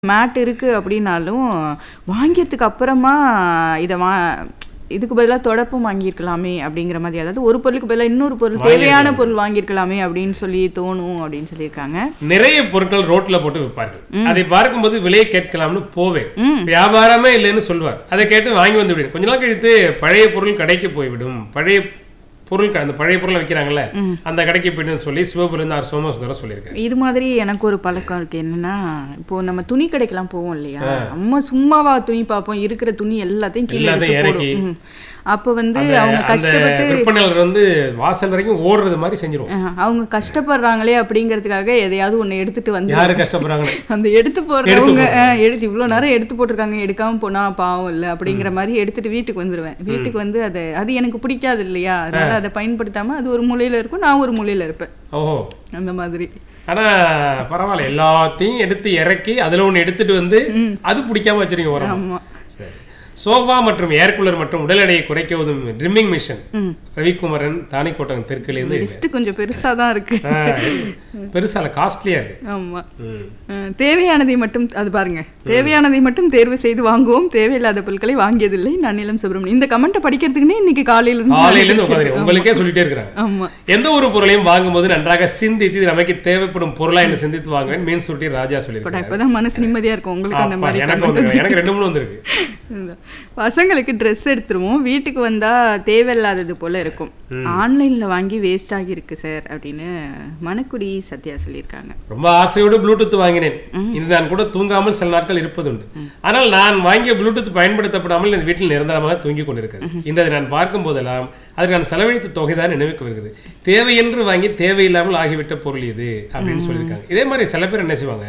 Mat இருக்கு அப்படின்னாலும் வாங்கியதுக்கு அப்புறமா இதை வா இதுக்கு பதிலாக தொடப்பும் வாங்கியிருக்கலாமே அப்படிங்கிற மாதிரி அதாவது ஒரு பொருளுக்கு பதிலாக இன்னொரு பொருள் தேவையான பொருள் வாங்கியிருக்கலாமே அப்படின்னு சொல்லி தோணும் அப்படின்னு சொல்லியிருக்காங்க நிறைய பொருட்கள் ரோட்ல போட்டு விற்பார்கள் அதை பார்க்கும்போது விலையை கேட்கலாம்னு போவேன் வியாபாரமே இல்லைன்னு சொல்வார் அதை கேட்டு வாங்கி வந்து விடுவேன் கொஞ்ச நாள் கழித்து பழைய பொருள் கடைக்கு போய்விடும் பழைய பொருள் க- அந்த பழைய பொருளை விற்கிறாங்கல்ல அந்த கடைக்கு போயிட்டுன்னு சொல்லி சிவபுரம் ஆர் சோமசுந்தரம் சொல்லியிருக்காரு இது மாதிரி எனக்கு ஒரு பழக்கம் இருக்கு என்னன்னா இப்போ நம்ம துணி கடைக்கெல்லாம் போவோம் இல்லையா நம்ம சும்மாவா துணி பார்ப்போம் இருக்கிற துணி எல்லாத்தையும் கீழே எல்லாத்தையும் எடுத்து இறக்கி. போடும் ம். அப்போ வந்து அந்த- அவங்க அந்த கஷ்டப்பட்டு விற்பனையாளர் வந்து வாசல் வரைக்கும் ஓடுறது மாதிரி செஞ்சிருவோம் அஹ், அவங்க கஷ்டப்படுறாங்களே அப்படிங்கிறதுக்காக எதையாவது ஒண்ணு எடுத்துட்டு வந்து யாரு கஷ்டப்படுறாங்கன்னு அந்த எடுத்து போடுறவங்க அஹ், எடுத்து இவ்வளவு நேரம் எடுத்து போட்டிருக்காங்க எடுக்காம போனா பாவம் இல்ல அப்படிங்கிற மாதிரி எடுத்துட்டு வீட்டுக்கு வந்துருவேன் வீட்டுக்கு வந்து அது அது எனக்கு பிடிக்காது இல்லையா அதனால அதை பயன்படுத்தாம அது ஒரு மூலையில இருக்கும் நான் ஒரு மூலையில இருப்பேன் ஓஹோ அந்த மாதிரி ஆனா பரவாயில்ல எல்லாத்தையும் எடுத்து இறக்கி அதுல ஒண்ணு எடுத்துட்டு வந்து அது பிடிக்காம வச்சிருக்கீங்க உரம் ஆமா சரி சோஃபா மற்றும் ஏர் கூலர் மற்றும் உடல் எடையை குறைக்க உதவும் ட்ரிம்மிங் மிஷின் ம் ரவிக்குமரன் தானிக்கோட்டம் தெற்குலேருந்து லிஸ்ட் கொஞ்சம் பெருசா தான் இருக்கு பெருசால காஸ்ட்லியா இருக்கு ஆமா ம். அஹ், தேவையானதை மட்டும் அது பாருங்க தேவையானதை மட்டும் தேர்வு செய்து வாங்குவோம் தேவையில்லாத பொருட்களை வாங்கியதில்லை நான் நீலம் சுப்பிரமணியம் இந்த கமெண்ட்டை படிக்கிறதுக்குன்னே இன்னைக்கு காலையில இருந்து நான் காலையில இருந்து நினைச்சிட்டு உட்காந்து உங்களுக்கே சொல்லிட்டே இருக்கிறாங்க ஆமா எந்த ஒரு பொருளையும் வாங்கும்போது நன்றாக சிந்தித்து இது நமக்கு தேவைப்படும் பொருளா என்று சிந்தித்து வாங்குவேன் மீன் சுட்டி ராஜா பட் சொல்லியிருக்காங்க இப்பதான் மனசு நிம்மதியா இருக்கும் உங்களுக்கு அந்த அப்பா, மாதிரி எனக்கு comment வந்து எனக்கு ரெண்டு மூணு வந்திருக்கு இந்த பசங்களுக்கு ட்ரெஸ் எடுத்துருவோம் வீட்டுக்கு வந்தா தேவையில்லாதது போல இருக்கும் ஆன்லைன்ல வாங்கி வேஸ்ட் ஆகி இருக்கு சார் அப்படின்னு மணக்குடி சத்யா சொல்லியிருக்காங்க ரொம்ப ஆசையோடு ப்ளூடூத் வாங்கினேன் இது நான் கூட தூங்காமல் சில நாட்கள் இருப்பதுண்டு ஆனால் நான் வாங்கிய ப்ளூடூத் பயன்படுத்தப்படாமல் என் வீட்டில் நிரந்தரமாக தூங்கிக் கொண்டிருக்கிறது இன்றதை நான் பார்க்கும் போதெல்லாம் அதற்கு நான் செலவழித்த தொகைதான் நினைவுக்கு வருகிறது தேவையென்று வாங்கி தேவையில்லாமல் ஆகிவிட்ட பொருள் இது அப்படின்னு சொல்லியிருக்காங்க இதே மாதிரி சில பேர் என்ன செய்வாங்க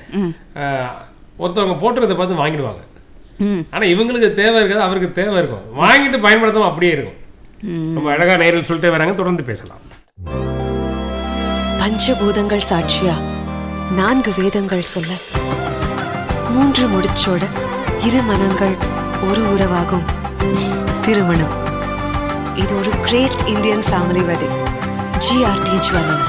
ஆஹ், ஒருத்தவங்க போட்டுறதை பார்த்து வாங்கிடுவாங்க ம் ஆனா இவங்களுக்கு தேவை இருக்காது அவருக்கு தேவை இருக்கும் வாங்கிட்டு பயன்படுத்தாம அப்படியே இருக்கும் ம். ரொம்ப அழகா நேரில் சொல்லிட்டே வராங்க தொடர்ந்து பேசலாம் பஞ்சபூதங்கள் சாட்சியா நான்கு வேதங்கள் சொல்ல மூன்று முடிச்சோட இரு மனங்கள் ஒரு உறவாகும் திருமணம் இது ஒரு great Indian family wedding GRT jewellers